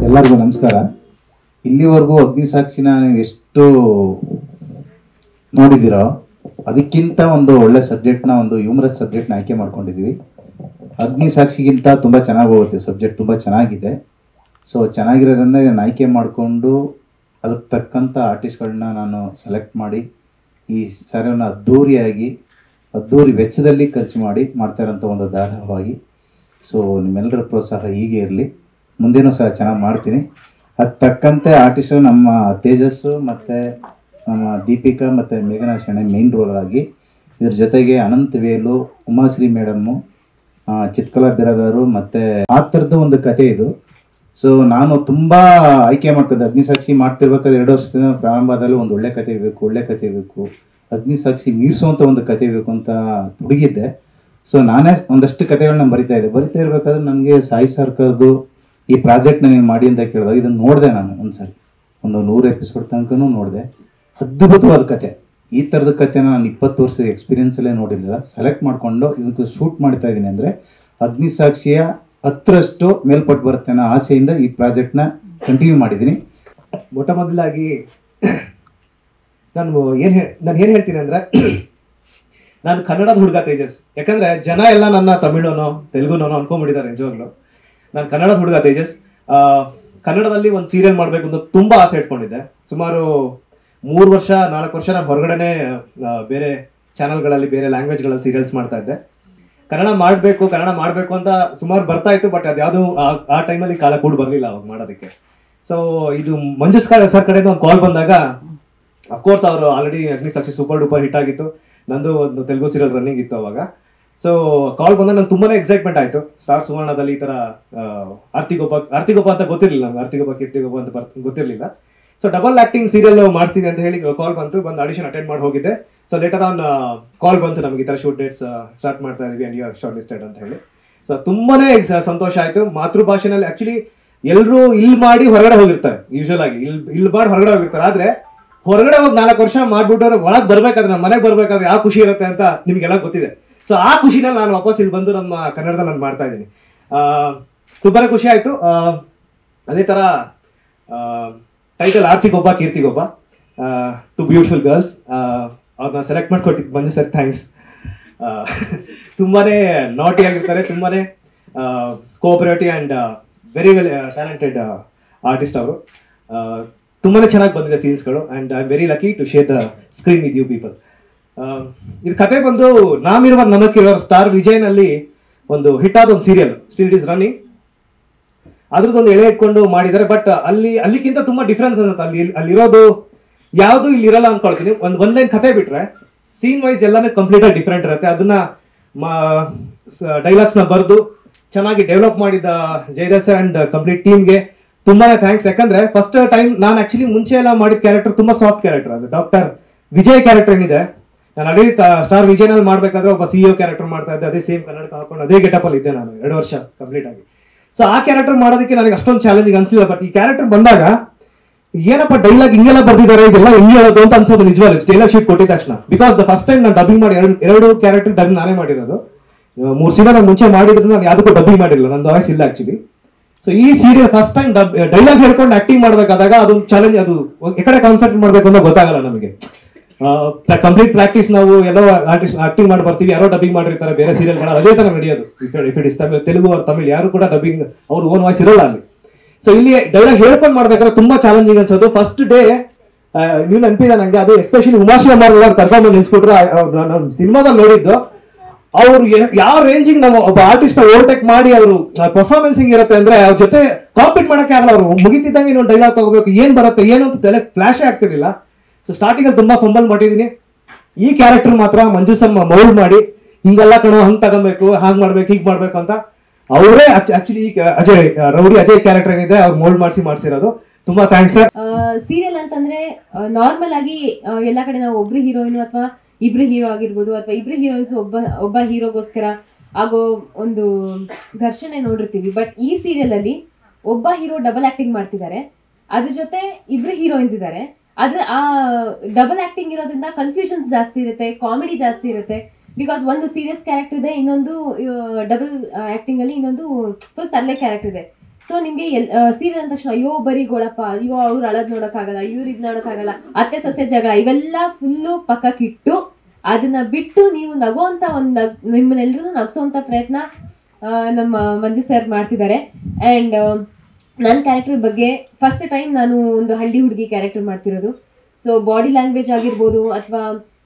ಎಲ್ಲರಿಗೂ ನಮಸ್ಕಾರ ಇಲ್ಲಿವರೆಗೂ ಅಗ್ನಿಸಾಕ್ಷಿನ ನೀವು ಎಷ್ಟು ನೋಡಿದ್ದೀರೋ ಅದಕ್ಕಿಂತ ಒಂದು ಒಳ್ಳೆ ಸಬ್ಜೆಕ್ಟ್ನ ಒಂದು ಹ್ಯೂಮರಸ್ ಸಬ್ಜೆಕ್ಟ್ನ ಆಯ್ಕೆ ಮಾಡ್ಕೊಂಡಿದ್ದೀವಿ ಅಗ್ನಿಸಾಕ್ಷಿಗಿಂತ ತುಂಬ ಚೆನ್ನಾಗಿ ಹೋಗುತ್ತೆ ಸಬ್ಜೆಕ್ಟ್ ತುಂಬ ಚೆನ್ನಾಗಿದೆ ಸೊ ಚೆನ್ನಾಗಿರೋದನ್ನ ಇದನ್ನು ಆಯ್ಕೆ ಮಾಡಿಕೊಂಡು ಅದಕ್ಕೆ ತಕ್ಕಂಥ ಆರ್ಟಿಸ್ಟ್ಗಳನ್ನ ನಾನು ಸೆಲೆಕ್ಟ್ ಮಾಡಿ ಈ ಸರವನ್ನು ಅದ್ಧೂರಿಯಾಗಿ ಅದ್ಧೂರಿ ವೆಚ್ಚದಲ್ಲಿ ಖರ್ಚು ಮಾಡಿ ಮಾಡ್ತಾ ಇರೋಂಥ ಒಂದು ದಾರವಾಗಿ ಸೊ ನಿಮ್ಮೆಲ್ಲರ ಪ್ರೋತ್ಸಾಹ ಹೀಗೆ ಇರಲಿ ಮುಂದೇನೂ ಸಹ ಚೆನ್ನಾಗಿ ಮಾಡ್ತೀನಿ ಅದಕ್ಕೆ ತಕ್ಕಂತೆ ಆರ್ಟಿಸ್ಟು ನಮ್ಮ ತೇಜಸ್ಸು ಮತ್ತು ನಮ್ಮ ದೀಪಿಕಾ ಮತ್ತು ಮೇಘನಾ ಶೆಣೆ ಮೇನ್ ರೋಲ್ ಆಗಿ ಇದ್ರ ಜೊತೆಗೆ ಅನಂತ ವೇಲು ಉಮಾಶ್ರೀ ಮೇಡಮ್ಮು ಆ, ಚಿತ್ಕಲಾ ಬಿರಾದಾರು ಮತ್ತು ಆ ಥರದ್ದು ಒಂದು ಕತೆ ಇದು ಸೊ ನಾನು ತುಂಬ ಆಯ್ಕೆ ಮಾಡ್ತಿದ್ದೆ ಅಗ್ನಿಸಾಕ್ಷಿ ಮಾಡ್ತಿರ್ಬೇಕಾದ್ರೆ ಎರಡು ವರ್ಷದಿಂದ ಪ್ರಾರಂಭದಲ್ಲಿ ಒಂದು ಒಳ್ಳೆ ಕತೆ ಬೇಕು ಒಳ್ಳೆ ಕತೆ ಬೇಕು ಅಗ್ನಿಸಾಕ್ಷಿ ಮೀರಿಸುವಂಥ ಒಂದು ಕತೆ ಬೇಕು ಅಂತ ಹುಡುಗಿದ್ದೆ ಸೊ ನಾನೇ ಒಂದಷ್ಟು ಕತೆಗಳನ್ನ ಬರಿತಾ ಇದ್ದೆ ಬರಿತಾ ಇರಬೇಕಾದ್ರೆ ನನಗೆ ಸಾಯಿ ಸರ್ಕಾರದ್ದು ಈ ಪ್ರಾಜೆಕ್ಟ್ನ ನೀನು ಮಾಡಿ ಅಂತ ಕೇಳಿದಾಗ ಇದನ್ನು ನೋಡಿದೆ ನಾನು ಒಂದ್ಸರಿ ಒಂದು ನೂರು ಎಪಿಸೋಡ್ ತನಕನೂ ನೋಡಿದೆ ಅದ್ಭುತವಾದ ಕತೆ ಈ ಥರದ ಕತೆನ ನಾನು ಇಪ್ಪತ್ತು ವರ್ಷದ ಎಕ್ಸ್ಪೀರಿಯನ್ಸಲ್ಲೇ ನೋಡಿರಲಿಲ್ಲ ಸೆಲೆಕ್ಟ್ ಮಾಡಿಕೊಂಡು ಇದಕ್ಕೆ ಶೂಟ್ ಮಾಡ್ತಾ ಇದ್ದೀನಿ ಅಂದರೆ ಅಗ್ನಿಸಾಕ್ಷಿಯ ಹತ್ತರಷ್ಟು ಮೇಲ್ಪಟ್ಟು ಬರುತ್ತೆ ಅನ್ನೋ ಆಸೆಯಿಂದ ಈ ಪ್ರಾಜೆಕ್ಟ್ನ ಕಂಟಿನ್ಯೂ ಮಾಡಿದ್ದೀನಿ ಮೊಟ್ಟ ಮೊದಲಾಗಿ ನಾನು ಏನು ಹೇ ನಾನು ಏನು ಹೇಳ್ತೀನಿ ಅಂದರೆ ನಾನು ಕನ್ನಡದ ಹುಡುಗ ತೇಜಸ್ ಯಾಕಂದರೆ ಜನ ಎಲ್ಲ ನನ್ನ ತಮಿಳನೋ ತೆಲುಗುನೋ ಅನ್ಕೊಂಡ್ಬಿಟ್ಟಿದ್ದಾರೆ ನಿಜವಾಗ್ಲು ನಾನು ಕನ್ನಡದ ಹುಡುಗ ತೇಜಸ್ ಆ, ಕನ್ನಡದಲ್ಲಿ ಒಂದು ಸೀರಿಯಲ್ ಮಾಡಬೇಕು ಅಂತ ತುಂಬ ಆಸೆ ಇಟ್ಕೊಂಡಿದ್ದೆ ಸುಮಾರು ಮೂರು ವರ್ಷ ನಾಲ್ಕು ವರ್ಷ ನಾನು ಹೊರಗಡೆನೆ ಆ, ಬೇರೆ ಚಾನಲ್ಗಳಲ್ಲಿ ಬೇರೆ ಲ್ಯಾಂಗ್ವೇಜ್ಗಳಲ್ಲಿ ಸೀರಿಯಲ್ಸ್ ಮಾಡ್ತಾ ಇದ್ದೆ ಕನ್ನಡ ಮಾಡಬೇಕು ಕನ್ನಡ ಮಾಡಬೇಕು ಅಂತ ಸುಮಾರು ಬರ್ತಾ ಇತ್ತು ಬಟ್ ಅದ್ಯಾವುದು ಆ- ಆ ಟೈಮಲ್ಲಿ ಕಾಲ ಕೂಡ ಬರಲಿಲ್ಲ ಅವಾಗ ಮಾಡೋದಕ್ಕೆ ಸೊ ಇದು ಮಂಜು ಸರ್ ಸರ್ ಕಡೆಯಿಂದ ಒಂದು ಕಾಲ್ ಬಂದಾಗ ಅಫ್ಕೋರ್ಸ್ ಅವರು already Agnisakshi super duper hit ಆಗಿತ್ತು ನಂದು ಒಂದು ತೆಲುಗು ಸೀರಿಯಲ್ ರನ್ನಿಂಗ್ ಇತ್ತು ಅವಾಗ ಸೊ ಕಾಲ್ ಬಂದಾಗ ನಂಗೆ ತುಂಬಾನೇ ಎಕ್ಸೈಟ್ಮೆಂಟ್ ಆಯಿತು ಸ್ಟಾರ್ ಸುವರ್ಣದಲ್ಲಿ ಈ ಥರ ಆರ್ತಿಗೊಬ್ಬ ಆರ್ತಿಗೊಬ್ಬ ಅಂತ ಗೊತ್ತಿರಲಿಲ್ಲ ನಮ್ಗೆ ಆರ್ತಿಗೊಬ್ಬ ಕೀರ್ತಿಗೊಬ್ಬ ಅಂತ ಬರ್ ಗೊತ್ತಿರಲಿಲ್ಲ ಸೊ ಡಬಲ್ ಆಕ್ಟಿಂಗ್ ಸೀರಿಯಲ್ ಮಾಡ್ತೀನಿ ಅಂತ ಹೇಳಿ ಕಾಲ್ ಬಂತು ಬಂದು ಆಡಿಷನ್ ಅಟೆಂಡ್ ಮಾಡಿ ಹೋಗಿದ್ದೆ ಸೊ ಲೇಟರ್ ಆನ್ ಕಾಲ್ ಬಂತು ನಮಗೆ ಈ ಥರ ಶೂಟ್ ಡೇಟ್ಸ್ ಸ್ಟಾರ್ಟ್ ಮಾಡ್ತಾ ಇದೀವಿ and you are shortlisted ಅಂತ ಹೇಳಿ ಸೊ ತುಂಬಾನೇ ಸ- ಸಂತೋಷ ಆಯಿತು ಮಾತೃಭಾಷೆನಲ್ಲಿ ಆ್ಯಕ್ಚುಲಿ ಎಲ್ಲರೂ ಇಲ್ಲಿ ಮಾಡಿ ಹೊರಗಡೆ ಹೋಗಿರ್ತಾರೆ ಯೂಶುವಲ್ ಆಗಿ ಇಲ್ಲಿ ಇಲ್ಲಿ ಮಾಡಿ ಹೊರಗಡೆ ಹೋಗಿರ್ತಾರೆ ಆದ್ರೆ ಹೊರಗಡೆ ಹೋಗಿ ನಾಲ್ಕು ವರ್ಷ ಮಾಡ್ಬಿಟ್ಟವ್ರು ಒಳಗೆ ಬರ್ಬೇಕಾದ್ರೆ ನಮ್ಮ ಮನೆಗೆ ಬರ್ಬೇಕಾದ್ರೆ ಯಾವ ಖುಷಿ ಇರುತ್ತೆ ಅಂತ ನಿಮ್ಗೆಲ್ಲ ಗೊತ್ತಿದೆ ಸೊ ಆ ಖುಷಿನ ನಾನು ವಾಪಸ್ ಇಲ್ಲಿ ಬಂದು ನಮ್ಮ ಕನ್ನಡದಲ್ಲಿ ನಾನು ಮಾಡ್ತಾ ಇದ್ದೀನಿ ತುಂಬಾನೇ ಖುಷಿ ಆಯ್ತು ಆ, ಅದೇ ತರ ಟೈಟಲ್ ಆರ್ತಿಗೊಬ್ಬ ಕೀರ್ತಿಗೊಬ್ಬ ಟು ಬ್ಯೂಟಿಫುಲ್ ಗರ್ಲ್ಸ್ ಅವ್ರನ್ನ ಸೆಲೆಕ್ಟ್ ಮಾಡ್ಕೊಟ್ಟಿದ್ದು ಮಂಜು ಸರ್ ಥ್ಯಾಂಕ್ಸ್ ತುಂಬಾನೇ ನಾಟಿ ಆಗಿರ್ತಾರೆ ತುಂಬಾನೇ cooperative and very well talented artist ಅವರು ತುಂಬಾನೇ ಚೆನ್ನಾಗಿ ಬಂದಿದೆ ಸೀನ್ಸ್ಗಳು and I am very lucky to share the screen with you people ಇದು ಕತೆ ಬಂದು ನಾಮಿರುವ ನಮಕಿರೋ ಸ್ಟಾರ್ ವಿಜಯ್ನಲ್ಲಿ ಒಂದು ಹಿಟ್ ಆದ ಒಂದು serial still it is running ಅದ್ರದ್ದೊಂದು ಎಳೆ ಇಟ್ಕೊಂಡು ಮಾಡಿದ್ದಾರೆ ಬಟ್ ಅಲ್ಲಿ ಅಲ್ಲಿಗಿಂತ ತುಂಬಾ ಡಿಫ್ರೆನ್ಸ್ ಅನ್ಸುತ್ತೆ ಅಲ್ಲಿ ಅಲ್ಲಿರೋದು ಯಾವುದು ಇಲ್ಲಿ ಇರಲ್ಲ ಅನ್ಕೊಳ್ತೀನಿ ಒಂದು ಒನ್ ಲೈನ್ ಕತೆ ಬಿಟ್ರೆ ಸೀನ್ ವೈಸ್ ಎಲ್ಲಾನು ಕಂಪ್ಲೀಟ್ ಆಗಿ ಡಿಫ್ರೆಂಟ್ ಇರುತ್ತೆ ಅದನ್ನ ಡೈಲಾಗ್ಸ್ ನ ಬರೆದು ಚೆನ್ನಾಗಿ ಡೆವಲಪ್ ಮಾಡಿದ ಜಯದಾಸ ಅಂಡ್ ಕಂಪ್ಲೀಟ್ ಟೀಮ್ಗೆ ತುಂಬಾನೇ ಥ್ಯಾಂಕ್ಸ್ ಯಾಕಂದ್ರೆ ಫಸ್ಟ್ ಟೈಮ್ ನಾನು ಆಕ್ಚುಲಿ ಮುಂಚೆ ಎಲ್ಲ ಮಾಡಿದ ಕ್ಯಾರೆಕ್ಟರ್ ತುಂಬಾ ಸಾಫ್ಟ್ ಕ್ಯಾರೆಕ್ಟರ್ ಅದು ಡಾಕ್ಟರ್ ವಿಜಯ್ ಕ್ಯಾರೆಕ್ಟರ್ ಏನಿದೆ ನಾನು ಅದೇ ಸ್ಟಾರ್ ವಿಜಯ್ನಲ್ಲಿ ಮಾಡ್ಬೇಕಾದ್ರೆ ಒಬ್ಬ ಸಿ ಕ್ಯಾರೆಕ್ಟರ್ ಮಾಡ್ತಾ ಇದ್ದೆ ಅದೇ ಸೇಮ್ ಕನ್ನಡ ಹಾಕೊಂಡು ಅದೇ ಗೆಟಪ್ ಅಲ್ಲಿ ಇದ್ದೆ ನಾನು ಎರಡು ವರ್ಷ ಕಂಪ್ಲೀಟ್ ಆಗಿ ಸೊ ಆ ಕ್ಯಾರೆಕ್ಟರ್ ಮಾಡೋದಕ್ಕೆ ನನಗೆ ಅಷ್ಟೊಂದು ಚಾಲೆಂಜಿಂಗ್ ಅನ್ಸಲಿಲ್ಲ ಬಟ್ ಈ ಕ್ಯಾರೆಕ್ಟರ್ ಬಂದಾಗ ಏನಪ್ಪ ಡೈಲಾಗ್ ಹಿಂಗೆಲ್ಲ ಬರ್ದಿದ್ದಾರೆ ಇದೆಲ್ಲ ಹೆಂಗೆ ಹೇಳೋದು ಅಂತ ಅನ್ಸೋದು ನಿಜವಾಗ್ಲೂ ಡೈಲಾಗ್ ಶೀಟ್ ಕೊಟ್ಟಿದ ತಕ್ಷಣ ಬಿಕಾಸ್ ದ ಫಸ್ಟ್ ಟೈಮ್ ನಾನು ಡಬ್ಬಿಂಗ್ ಮಾಡಿ ಎರಡು ಎರಡು ಕ್ಯಾರೆಕ್ಟರ್ ಡಬ್ ನಾನೇ ಮಾಡಿರೋದು ಆ, ಮೂರ್ ಸಿನಿಮಾ ನಾನು ಮುಂಚೆ ಮಾಡಿದ್ರು ನಾನು ಯಾವುದಕ್ಕೂ ಡಬ್ಬಿಂಗ್ ಮಾಡಿಲ್ಲ ನಂದು ವಾಯ್ಸ್ ಇಲ್ಲ ಆಕ್ಚುಲಿ ಸೊ ಈ serial first time dub dialogue ಹೇಳ್ಕೊಂಡು ಆಕ್ಟಿಂಗ್ ಮಾಡ್ಬೇಕಾದಾಗ ಅದೊಂದು ಚಾಲೆಂಜ್ ಅದು ಈ ಕಡೆ ಕಾನ್ಸಂಟ್ರೇಟ್ ಮಾಡ್ಬೇಕು ಅಂತ ಗೊತ್ತಾಗಲ್ಲ ನಮಗೆ ಕಂಪ್ಲೀಟ್ ಪ್ರಾಕ್ಟೀಸ್ ನಾವು ಎಲ್ಲೋ ಆರ್ಟಿಸ್ಟ್ ಆಕ್ಟಿಂಗ್ ಮಾಡಿ ಬರ್ತೀವಿ ಯಾರೋ ಡಬ್ಬಿಂಗ್ ಮಾಡಿರ್ತಾರೆ ಬೇರೆ ಸೀರಿಯಲ್ಗಳ ಅದೇ ತರ ನಡೆಯೋದು if it is Tamil Telugu ಅವ್ರ ತಮಿಳ್ ಯಾರು ಕೂಡ ಡಬ್ಬಿಂಗ್ ಅವ್ರ ಓನ್ ವಾಯ್ಸ್ ಇರೋಲ್ಲ ಅಲ್ಲಿ ಸೊ ಇಲ್ಲಿ ಡೈಲಾಗ್ ಹೇಳ್ಕೊಂಡು ಮಾಡ್ಬೇಕಾದ್ರೆ ತುಂಬಾ ಚಾಲೆಂಜಿಂಗ್ ಅನ್ಸೋದು ಫಸ್ಟ್ ಡೇ ನೀವು ನೆನಪಿದೆ ನಂಗೆ ಅದು ಎಸ್ಪೆಷಲಿ ಉಮಾಶ್ರೀ ಅಮ್ಮಾರ್ ಕರ್ಕೊಂಡು ನಿಲ್ಸ್ಬಿಟ್ರು ನಾನು ಸಿನಿಮಾದಲ್ಲಿ ನೋಡಿದ್ದು ಅವ್ರು ಎ- ಯಾವ ರೇಂಜಿಗೆ ನಾವು ಒಬ್ಬ ಆರ್ಟಿಸ್ಟ್ ಓವರ್ಟೇಕ್ ಮಾಡಿ ಅವರು ಪರ್ಫಾರ್ಮೆನ್ಸ್ ಇರುತ್ತೆ ಅಂದ್ರೆ ಅವ್ರ ಜೊತೆ ಕಾಂಪೀಟ್ ಮಾಡಕ್ಕೆ ಆಗಲ್ಲ ಅವರು ಮುಗಿತಿದ್ದಂಗೆ ಇನ್ನೊಂದು ಡೈಲಾಗ್ ತಗೋಬೇಕು ಏನ್ ಬರುತ್ತೆ ಏನು ಅಂತ ತಲೆ ಫ್ಲಾಶ್ ಆಗ್ತಿರ್ಲಿಲ್ಲ ಸೊ ಸ್ಟಾರ್ಟಿಂಗ್ ಅಲ್ಲಿ ತುಂಬಾ ಫಂಬಲ್ ಮಾಡಿದೀನಿ ಈ ಕ್ಯಾರೆಕ್ಟರ್ ಮಾತ್ರ ಮಂಜು ಸಮ್ ಮೌಲ್ಡ್ ಮಾಡಿ ಹಿಂಗೆಲ್ಲ ಕಣೋ ಹಂಗ್ ತಗೊಬೇಕು ಹಾಂಗ್ ಮಾಡ್ಬೇಕು ಹೀಗ್ ಮಾಡ್ಬೇಕು ಅಂತ ಅವರೇ actually Ajay rowdy Ajay character ಏನಿದೆ ಅವ್ರು ಮೋಲ್ಡ್ ಮಾಡಿಸಿ ಮಾಡ್ಸಿರೋದು ತುಂಬಾ ಥ್ಯಾಂಕ್ಸ್ ಸರ್ ಸೀರಿಯಲ್ ಅಂತಂದ್ರೆ ನಾರ್ಮಲ್ ಆಗಿ ಆ, ಎಲ್ಲಾ ಕಡೆ ನಾವು ಒಬ್ರು ಹೀರೋಯಿನ್ ಅಥವಾ ಇಬ್ರು ಹೀರೋ ಆಗಿರ್ಬೋದು ಅಥವಾ ಇಬ್ರು ಹೀರೋಯಿನ್ಸ್ ಒಬ್ಬ ಒಬ್ಬ ಹೀರೋಗೋಸ್ಕರ ಆಗೋ ಒಂದು ಘರ್ಷಣೆ ನೋಡಿರ್ತೀವಿ ಬಟ್ ಈ ಸೀರಿಯಲ್ ಅಲ್ಲಿ ಒಬ್ಬ ಹೀರೋ ಡಬಲ್ ಆಕ್ಟಿಂಗ್ ಮಾಡ್ತಿದ್ದಾರೆ ಅದ್ರ ಜೊತೆ ಇಬ್ರು ಹೀರೋಯಿನ್ಸ್ ಇದ್ದಾರೆ ಅದ್ರ ಆ ಡಬಲ್ ಆಕ್ಟಿಂಗ್ ಇರೋದ್ರಿಂದ ಕನ್ಫ್ಯೂಷನ್ಸ್ ಜಾಸ್ತಿ ಇರುತ್ತೆ ಕಾಮಿಡಿ ಜಾಸ್ತಿ ಇರುತ್ತೆ ಬಿಕಾಸ್ ಒಂದು ಸೀರಿಯಸ್ ಕ್ಯಾರೆಕ್ಟರ್ ಇದೆ ಇನ್ನೊಂದು ಡಬಲ್ ಆಕ್ಟಿಂಗ್ ಅಲ್ಲಿ ಇನ್ನೊಂದು ಫುಲ್ ತರಲೆ ಕ್ಯಾರೆಕ್ಟರ್ ಇದೆ ಸೊ ನಿಮ್ಗೆ ಎಲ್ ಸೀರಿಯಲ್ ಅಂದ ತಕ್ಷಣ ಅಯ್ಯೋ ಬರೀ ಗೋಳಪ್ಪ ಅಯ್ಯೋ ಅವ್ರು ಅಳದ್ ನೋಡಕ್ಕಾಗಲ್ಲ ಇವ್ರು ಇದ್ ನೋಡಕ್ಕಾಗಲ್ಲ ಅತ್ತೆ ಸೊಸೆ ಜಗಳ ಇವೆಲ್ಲ ಫುಲ್ಲು ಪಕ್ಕಕ್ಕಿಟ್ಟು ಅದನ್ನ ಬಿಟ್ಟು ನೀವು ನಗುವಂತ ಒಂದು ನಗ್ ನಿಮ್ಮನ್ನೆಲ್ಲರೂ ನಗ್ಸೋಂಥ ಪ್ರಯತ್ನ ಆ, ನಮ್ಮ ಮಂಜು ಸರ್ ಮಾಡ್ತಿದ್ದಾರೆ ಆ್ಯಂಡ್ ನನ್ನ ಕ್ಯಾರೆಕ್ಟರ್ ಬಗ್ಗೆ ಫಸ್ಟ್ ಟೈಮ್ ನಾನು ಒಂದು ಹಳ್ಳಿ ಹುಡುಗಿ ಕ್ಯಾರೆಕ್ಟರ್ ಮಾಡ್ತಿರೋದು ಸೊ ಬಾಡಿ ಲ್ಯಾಂಗ್ವೇಜ್ ಆಗಿರ್ಬೋದು ಅಥವಾ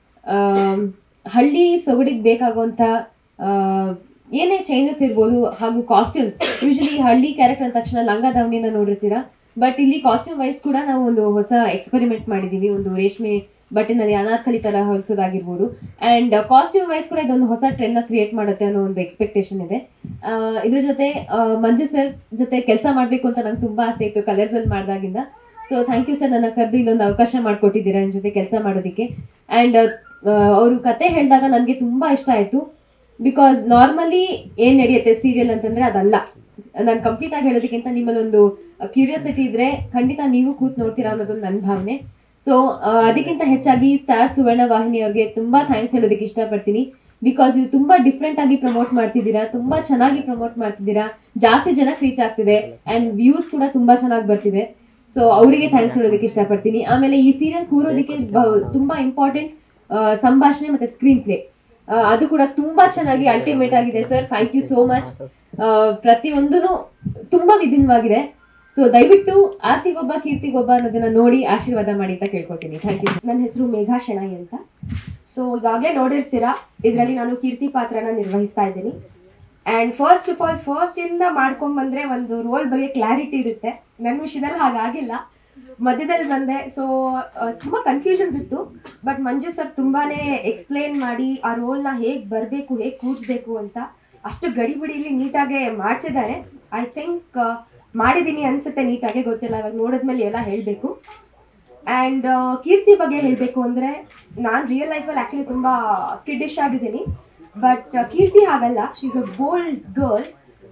ಹಳ್ಳಿ ಸೊಗಡಿಗೆ ಬೇಕಾಗುವಂಥ ಆ, ಏನೇ ಚೇಂಜಸ್ ಇರ್ಬೋದು ಹಾಗೂ ಕಾಸ್ಟ್ಯೂಮ್ಸ್ ಯೂಶಲಿ ಹಳ್ಳಿ ಕ್ಯಾರೆಕ್ಟರ್ ಅಂದ ತಕ್ಷಣ ಲಂಗ ದಾವಣಿನ ನೋಡಿರ್ತೀರಾ ಬಟ್ ಇಲ್ಲಿ ಕಾಸ್ಟ್ಯೂಮ್ ವೈಸ್ ಕೂಡ ನಾವು ಒಂದು ಹೊಸ ಎಕ್ಸ್ಪೆರಿಮೆಂಟ್ ಮಾಡಿದ್ದೀವಿ ಒಂದು ರೇಷ್ಮೆ ಬಟ್ಟೆನಲ್ಲಿ ಅನಾರ್ಕಲಿ ತರ ಹೊಲಿಸೋದಾಗಿರ್ಬೋದು ಅಂಡ್ ಕಾಸ್ಟ್ಯೂಮ್ ವೈಸ್ ಕೂಡ ಇದೊಂದು ಹೊಸ ಟ್ರೆಂಡ್ ನ ಕ್ರಿಯೇಟ್ ಮಾಡುತ್ತೆ ಅನ್ನೋ ಒಂದು ಎಕ್ಸ್ಪೆಕ್ಟೇಷನ್ ಇದೆ ಆ, ಇದ್ರ ಜೊತೆ ಆ, ಮಂಜು ಸರ್ ಜೊತೆ ಕೆಲಸ ಮಾಡಬೇಕು ಅಂತ ನಂಗೆ ತುಂಬಾ ಆಸೆ ಇತ್ತು ಕಲರ್ಸ್ ಅಲ್ಲಿ ಮಾಡಿದಾಗಿಂದ ಸೊ ಥ್ಯಾಂಕ್ ಯು ಸರ್ ನನ್ನ ಕರೆದು ಇಲ್ಲೊಂದು ಅವಕಾಶ ಮಾಡಿಕೊಟ್ಟಿದ್ದೀರಾ ನನ್ನ ಜೊತೆ ಕೆಲಸ ಮಾಡೋದಕ್ಕೆ ಆ್ಯಂಡ್ ಅವರು ಕತೆ ಹೇಳಿದಾಗ ನನಗೆ ತುಂಬಾ ಇಷ್ಟ ಆಯಿತು ಬಿಕಾಸ್ ನಾರ್ಮಲಿ ಏನ್ ನಡೆಯುತ್ತೆ ಸೀರಿಯಲ್ ಅಂತಂದ್ರೆ ಅದಲ್ಲ ನಾನು ಕಂಪ್ಲೀಟ್ ಆಗಿ ಹೇಳೋದಕ್ಕಿಂತ ನಿಮ್ಮಲ್ಲೊಂದು ಕ್ಯೂರಿಯಾಸಿಟಿ ಇದ್ರೆ ಖಂಡಿತ ನೀವು ಕೂತ್ ನೋಡ್ತೀರಾ ಅನ್ನೋದೊಂದು ನನ್ನ ಭಾವನೆ ಸೊ ಅದಕ್ಕಿಂತ ಹೆಚ್ಚಾಗಿ ಸ್ಟಾರ್ ಸುವರ್ಣ ವಾಹಿನಿ ಅವ್ರಿಗೆ ತುಂಬಾ ಥ್ಯಾಂಕ್ಸ್ ಹೇಳೋದಕ್ಕೆ ಇಷ್ಟಪಡ್ತೀನಿ ಬಿಕಾಸ್ ಇದು ತುಂಬಾ ಡಿಫ್ರೆಂಟ್ ಆಗಿ ಪ್ರಮೋಟ್ ಮಾಡ್ತಿದ್ದೀರಾ ತುಂಬಾ ಚೆನ್ನಾಗಿ ಪ್ರಮೋಟ್ ಮಾಡ್ತಿದ್ದೀರಾ ಜಾಸ್ತಿ ಜನಕ್ಕೆ ರೀಚ್ ಆಗ್ತಿದೆ ಅಂಡ್ ವ್ಯೂಸ್ ಕೂಡ ತುಂಬಾ ಚೆನ್ನಾಗಿ ಬರ್ತಿದೆ ಸೊ ಅವರಿಗೆ ಥ್ಯಾಂಕ್ಸ್ ಹೇಳೋದಕ್ಕೆ ಇಷ್ಟಪಡ್ತೀನಿ ಆಮೇಲೆ ಈ ಸೀರಿಯಲ್ ಕೂರೋದಕ್ಕೆ ಬ- ತುಂಬಾ ಇಂಪಾರ್ಟೆಂಟ್ ಸಂಭಾಷಣೆ ಮತ್ತೆ ಸ್ಕ್ರೀನ್ ಪ್ಲೇ ಅದು ಕೂಡ ತುಂಬಾ ಚೆನ್ನಾಗಿ ಅಲ್ಟಿಮೇಟ್ ಆಗಿದೆ sir thank you so much ಪ್ರತಿಯೊಂದೂ ತುಂಬಾ ವಿಭಿನ್ನವಾಗಿದೆ ಸೊ ದಯವಿಟ್ಟು ಆರ್ತಿಗೊಬ್ಬ ಕೀರ್ತಿಗೊಬ್ಬ ಅನ್ನೋದನ್ನ ನೋಡಿ ಆಶೀರ್ವಾದ ಮಾಡಿ ಅಂತ ಕೇಳ್ಕೊತೀನಿ ಥ್ಯಾಂಕ್ ಯು ನನ್ನ ಹೆಸರು ಮೇಘಾ ಶೆಣೈ ಅಂತ ಸೊ ಈಗಾಗಲೇ ನೋಡಿರ್ತೀರಾ ಇದರಲ್ಲಿ ನಾನು ಕೀರ್ತಿ ಪಾತ್ರನ ನಿರ್ವಹಿಸ್ತಾ ಇದ್ದೀನಿ and first of all first ಇಂದ ಮಾಡ್ಕೊಂಬಂದ್ರೆ ಒಂದು ರೋಲ್ ಬಗ್ಗೆ ಕ್ಲಾರಿಟಿ ಇರುತ್ತೆ ನನ್ನ ವಿಷಯದಲ್ಲಿ ಹಾಗಾಗಿಲ್ಲ ಮಧ್ಯದಲ್ಲಿ ಬಂದೆ ಸೊ ತುಂಬ ಕನ್ಫ್ಯೂಷನ್ಸ್ ಇತ್ತು ಬಟ್ ಮಂಜು ಸರ್ ತುಂಬಾನೇ ಎಕ್ಸ್ಪ್ಲೇನ್ ಮಾಡಿ ಆ ರೋಲ್ನ ಹೇಗೆ ಬರಬೇಕು ಹೇಗೆ ಕೂರಿಸ್ಬೇಕು ಅಂತ ಅಷ್ಟು ಗಡಿಬಿಡಿಲಿ ನೀಟಾಗೆ ಮಾಡಿಸಿದ್ದಾರೆ ಐ ಥಿಂಕ್ ಮಾಡಿದ್ದೀನಿ ಅನ್ಸುತ್ತೆ ನೀಟಾಗೆ ಗೊತ್ತಿಲ್ಲ ಇವಾಗ ನೋಡಿದ್ಮೇಲೆ ಎಲ್ಲ ಹೇಳಬೇಕು ಆ್ಯಂಡ್ ಕೀರ್ತಿ ಬಗ್ಗೆ ಹೇಳಬೇಕು ಅಂದರೆ ನಾನು ರಿಯಲ್ ಲೈಫಲ್ಲಿ ಆ್ಯಕ್ಚುಲಿ ತುಂಬ ಕಿಡ್ಡಿಶ್ ಆಗಿದ್ದೀನಿ ಬಟ್ ಕೀರ್ತಿ ಹಾಗಲ್ಲ she is a bold girl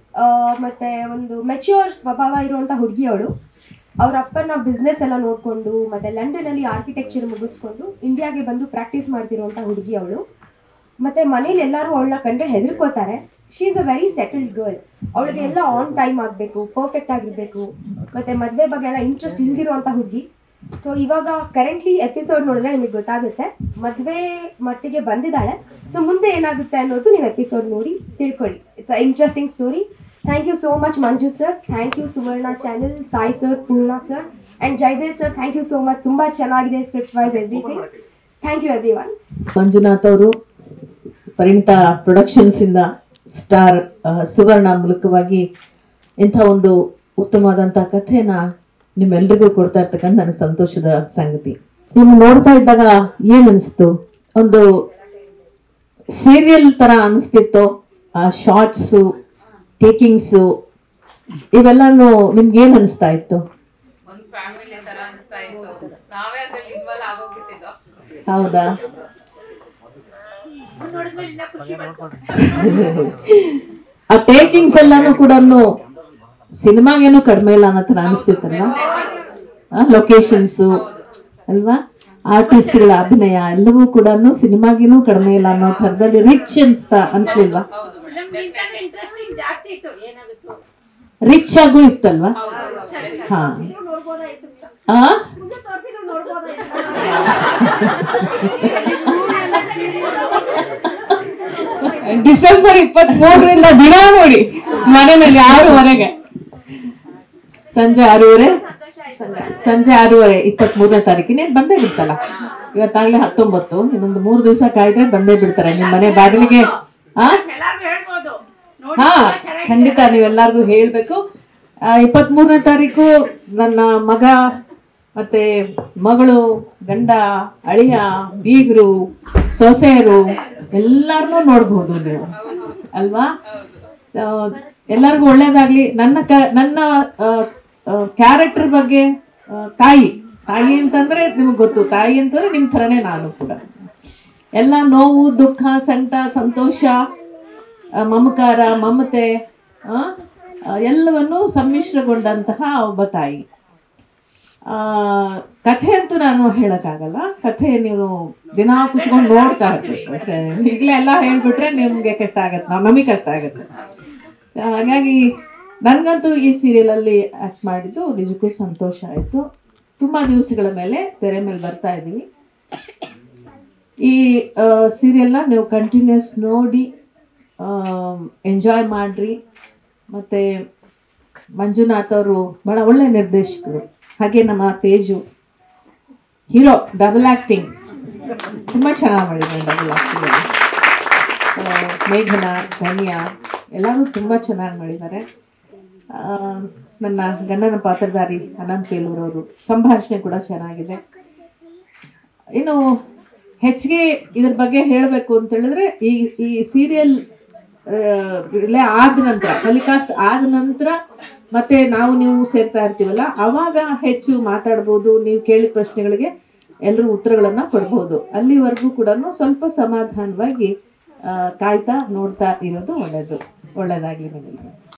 ಮತ್ತು ಒಂದು ಮೆಚ್ಯೂರ್ ಸ್ವಭಾವ ಇರುವಂಥ ಹುಡುಗಿ ಅವಳು ಅವ್ರ ಅಪ್ಪನ ಬಿಸ್ನೆಸ್ ಎಲ್ಲ ನೋಡಿಕೊಂಡು ಮತ್ತು ಲಂಡನಲ್ಲಿ ಆರ್ಕಿಟೆಕ್ಚರ್ ಮುಗಿಸ್ಕೊಂಡು ಇಂಡಿಯಾಗೆ ಬಂದು ಪ್ರಾಕ್ಟೀಸ್ ಮಾಡ್ತಿರುವಂಥ ಹುಡುಗಿ ಅವಳು ಮತ್ತೆ ಮನೇಲಿ ಎಲ್ಲರೂ ಅವಳನ್ನ ಕಂಡ್ರೆ ಹೆದರ್ಕೋತಾರೆ she is a very settled girl ಅವಳಿಗೆ ಎಲ್ಲ ಆನ್ ಟೈಮ್ ಆಗಬೇಕು ಪರ್ಫೆಕ್ಟ್ ಆಗಿರಬೇಕು ಮತ್ತೆ ಮದುವೆ ಬಗ್ಗೆ ಎಲ್ಲ ಇಂಟ್ರೆಸ್ಟ್ ಇಲ್ದಿರುವಂಥ ಹುಡುಗಿ ಸೊ ಇವಾಗ ಕರೆಂಟ್ಲಿ ಎಪಿಸೋಡ್ ನೋಡಿದ್ರೆ ನಿಮಗೆ ಗೊತ್ತಾಗುತ್ತೆ ಮದುವೆ ಮಟ್ಟಿಗೆ ಬಂದಿದ್ದಾಳೆ ಸೊ ಮುಂದೆ ಏನಾಗುತ್ತೆ ಅನ್ನೋದು ನೀವು ಎಪಿಸೋಡ್ ನೋಡಿ ತಿಳ್ಕೊಳ್ಳಿ it's a interesting story thank you so much Manju sir thank you Suvarna channel Sai sir Poorna sir and Jayadev sir thank you so much ತುಂಬ ಚೆನ್ನಾಗಿದೆ script wise everything thank you everyone Manjunath ಅವರು ಪರಿಣಿತ ಪ್ರೊಡಕ್ಷನ್ಸ್ ಇಂದ ಸ್ಟಾರ್ ಆ, ಸುವರ್ಣ ಮೂಲಕವಾಗಿ ಇಂಥ ಒಂದು ಉತ್ತಮವಾದಂಥ ಕಥೆನ ನಿಮ್ಮೆಲ್ರಿಗೂ ಕೊಡ್ತಾ ಇರ್ತಕ್ಕಂಥ ನನಗೆ ಸಂತೋಷದ ಸಂಗತಿ ನೀವು ನೋಡ್ತಾ ಇದ್ದಾಗ ಏನ್ ಅನಿಸ್ತು ಒಂದು ಸೀರಿಯಲ್ ತರ ಅನಿಸ್ತಿತ್ತು ಆ ಶಾರ್ಟ್ಸು ಟೇಕಿಂಗ್ಸು ಇವೆಲ್ಲನೂ ನಿಮ್ಗೆ ಏನ್ ಅನಿಸ್ತಾ ಇತ್ತು ಒಂದ್ ಫ್ಯಾಮಿಲಿ ತರ ಅನಿಸ್ತಾ ಇತ್ತು ನಾವೇ ಅದ್ರಲ್ಲಿ ಇನ್ವಾಲ್ವ್ ಆಗೋಗ್ಬಿಟ್ಟಿದ್ದು ಹೌದಾ ಆ ಟೇಕಿಂಗ್ಸ್ ಎಲ್ಲಾನು ಕೂಡ ಸಿನಿಮಾಗೇನು ಕಡಿಮೆ ಇಲ್ಲ ಅನ್ನೋ ತರ ಅನಿಸ್ತಿತ್ತಲ್ವಾ ಲೊಕೇಶನ್ಸ್ ಅಲ್ವಾ ಆರ್ಟಿಸ್ಟ್ಗಳ ಅಭಿನಯ ಎಲ್ಲವೂ ಕೂಡ ಸಿನಿಮಾಗೇನು ಕಡಿಮೆ ಇಲ್ಲ ಅನ್ನೋ ಥರದಲ್ಲಿ ರಿಚ್ ಅನ್ಸ್ತಾ ಅನ್ಸ್ಲಿಲ್ವಾ ಇಂಟ್ರೆಸ್ಟಿಂಗ್ ಜಾಸ್ತಿ ಇತ್ತು ಏನಾಗುತ್ತೋ ರಿಚ್ ಆಗೂ ಇತ್ತಲ್ವಾ ಹಾ ಆ ಮುಂದೆ ತೋರಿಸಿದ್ರು ನೋಡ್ಬೋದಾಯ್ತು ಡಿಸೆಂಬರ್ ಇಪ್ಪತ್ತ್ ಮೂರರಿಂದ ದಿನ ನೋಡಿ ಮನೆಯಲ್ಲಿ ಆರೂವರೆಗೆ ಸಂಜೆ ಆರೂವರೆ ಸಂಜೆ ಆರೂವರೆ ಇಪ್ಪತ್ತ್ ಮೂರನೇ ತಾರೀಕಿನೇ ಬಂದೇ ಬಿಡ್ತಲ್ಲ ಇವತ್ತಾಗ್ಲೇ ಹತ್ತೊಂಬತ್ತು ಇನ್ನೊಂದು ಮೂರು ದಿವಸ ಕಾಯ್ದ್ರೆ ಬಂದೇ ಬಿಡ್ತಾರೆ ನಿಮ್ ಮನೆ ಬಾಗಿಲಿಗೆ ಆ ಎಲ್ಲಾರು ಹೇಳ್ಬೋದು ನೋಡಿ ಹಾ ತುಂಬಾ ಚೆನ್ನಾಗಿ ಖಂಡಿತ ನೀವೆಲ್ಲರಿಗೂ ಹೇಳ್ಬೇಕು ಇಪ್ಪತ್ತ್ ಮೂರನೇ ತಾರೀಕು ನನ್ನ ಮಗ ಮತ್ತೆ ಮಗಳು ಗಂಡ ಅಳಿಯ ಬೀಗರು ಸೊಸೆಯರು ಎಲ್ಲಾರನ್ನೂ ನೋಡ್ಬೋದು ನೀವು ಅಲ್ವಾ So, ಎಲ್ಲರಿಗೂ ಒಳ್ಳೇದಾಗ್ಲಿ ನನ್ನ ಕ ನನ್ನ ಕ್ಯಾರೆಕ್ಟರ್ ಬಗ್ಗೆ ಆ, ತಾಯಿ ತಾಯಿ ಅಂತಂದ್ರೆ ನಿಮ್ಗೆ ಗೊತ್ತು ತಾಯಿ ಅಂತಂದ್ರೆ ನಿಮ್ ಥರನೇ ನಾನು ಕೂಡ ಎಲ್ಲ ನೋವು ದುಃಖ ಸಂಕಟ ಸಂತೋಷ ಆ, ಮಮಕಾರ ಮಮತೆ ಆ, ಆ, ಎಲ್ಲವನ್ನೂ ಸಮ್ಮಿಶ್ರಗೊಂಡಂತಹ ಒಬ್ಬ ತಾಯಿ ಆ, ಕಥೆ ಅಂತೂ ನಾನು ಹೇಳಕ್ಕಾಗಲ್ಲ ಕಥೆ ನೀವು ದಿನ ಕುತ್ಕೊಂಡು ನೋಡ್ತಾ ಇರ್ಬೇಕು ಅಷ್ಟೇ ಈಗಲೇ ಎಲ್ಲ ಹೇಳ್ಬಿಟ್ರೆ ನಿಮ್ಗೆ ಕಷ್ಟ ಆಗತ್ತೆ ನಾವು ನಮಗೆ ಕಷ್ಟ ಆಗತ್ತೆ ಹಾಗಾಗಿ ನನಗಂತೂ ಈ ಸೀರಿಯಲಲ್ಲಿ ಆ್ಯಕ್ಟ್ ಮಾಡಿದ್ದು ನಿಜಕ್ಕೂ ಸಂತೋಷ ಆಯಿತು ತುಂಬ ದಿವಸಗಳ ಮೇಲೆ ತೆರೆ ಮೇಲೆ ಬರ್ತಾ ಇದ್ದೀವಿ ಈ ಸೀರಿಯಲ್ನ ನೀವು ಕಂಟಿನ್ಯೂಸ್ ನೋಡಿ ಎಂಜಾಯ್ ಮಾಡಿರಿ ಮತ್ತು ಮಂಜುನಾಥ್ ಅವರು ಭಾಳ ಒಳ್ಳೆ ನಿರ್ದೇಶಕರು ಹಾಗೆ ನಮ್ಮ ತೇಜು ಹೀರೋ ಡಬಲ್ ಆ್ಯಕ್ಟಿಂಗ್ ತುಂಬ ಚೆನ್ನಾಗಿ ಮಾಡಿದ್ದಾರೆ ಡಬಲ್ ಆ್ಯಕ್ಟಿಂಗ್ ಮೇಘನ ಧನ್ಯ ಎಲ್ಲರೂ ತುಂಬ ಚೆನ್ನಾಗಿ ಮಾಡಿದ್ದಾರೆ ಆ, ನನ್ನ ಗಂಡನ ಪಾತ್ರಧಾರಿ ಅನಂತ್ ಬೇಲೂರವರು ಸಂಭಾಷಣೆ ಕೂಡ ಚೆನ್ನಾಗಿದೆ ಇನ್ನು ಹೆಚ್ಚಿಗೆ ಇದ್ರ ಬಗ್ಗೆ ಹೇಳಬೇಕು ಅಂತ ಹೇಳಿದ್ರೆ ಈ ಈ ಸೀರಿಯಲ್ ಆದ ನಂತರ ಟೆಲಿಕಾಸ್ಟ್ ಆದ ನಂತರ ಮತ್ತೆ ನಾವು ನೀವು ಸೇರ್ತಾ ಇರ್ತೀವಲ್ಲ ಅವಾಗ ಹೆಚ್ಚು ಮಾತಾಡ್ಬೋದು ನೀವು ಕೇಳಿದ ಪ್ರಶ್ನೆಗಳಿಗೆ ಎಲ್ಲರೂ ಉತ್ತರಗಳನ್ನು ಕೊಡ್ಬೋದು ಅಲ್ಲಿವರೆಗೂ ಕೂಡ ಸ್ವಲ್ಪ ಸಮಾಧಾನವಾಗಿ ಆ, ಕಾಯ್ತಾ ನೋಡ್ತಾ ಇರೋದು ಒಳ್ಳೆಯದು ಒಳ್ಳೆಯದಾಗಲಿ ನಿಮಗೆ